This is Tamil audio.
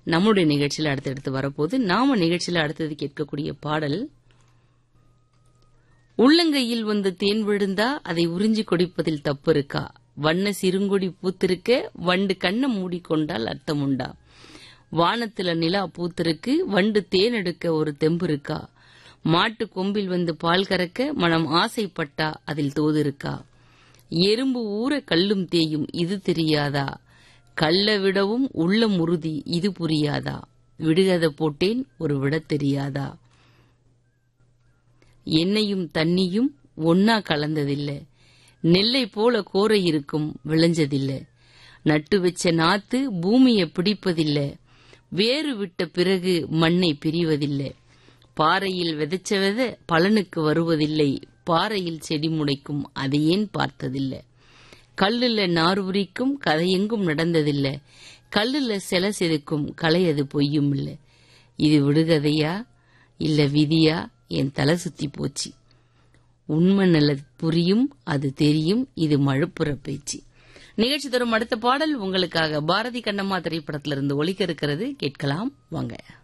நம்முடைய நிகழ்ச்சியில அடுத்தடுத்து வரப்போது நாம நிகழ்ச்சியில அடுத்தது கேட்கக்கூடிய பாடல் உள்ளங்கையில் வந்து தேன் விழுந்தா அதை உறிஞ்சி கொடிப்பதில் தப்பு இருக்கா வண்ண சிறுங்கொடி பூத்திருக்க வண்டு கண்ணை மூடிக்கொண்டால் அர்த்தம் உண்டா வானத்துல நிலா பூத்திருக்கு வண்டு தேன் எடுக்க ஒரு தெம்பு இருக்கா மாட்டு கொம்பில் வந்து பால் கறக்க மனம் ஆசைப்பட்டா அதில் தோது இருக்கா எறும்பு ஊற கல்லும் தேயும் இது தெரியாதா கள்ள விடவும் உள்ளம் உறுதி இது புரியாதா விடுகதை போட்டேன் ஒரு விட தெரியாதா எண்ணெயும் தண்ணியும் ஒன்னா கலந்ததில்லை நெல்லை போல கோரை இருக்கும் விளைஞ்சதில்லை நட்டு வச்ச நாத்து பூமியை பிடிப்பதில்லை வேறு விட்ட பிறகு மண்ணை பிரிவதில்லை பாறையில் விதைச்ச வித பலனுக்கு வருவதில்லை பாறையில் செடி முளைக்கும் அதை ஏன் பார்த்ததில்லை கல்லுல நார் உரிக்கும் கதையெங்கும் நடந்ததில்லை கல்லுல சில செதுக்கும் கலை அது பொய்யும் இல்லை இது விடுகதையா இல்ல விதியா என் தலை சுத்தி போச்சு உண்மை நல்லது புரியும் அது தெரியும் இது மழுப்புற பேச்சு நிகழ்ச்சி தரும் அடுத்த பாடல் உங்களுக்காக பாரதி கண்ணம்மா திரைப்படத்திலிருந்து ஒலிக்க இருக்கிறது கேட்கலாம் வாங்க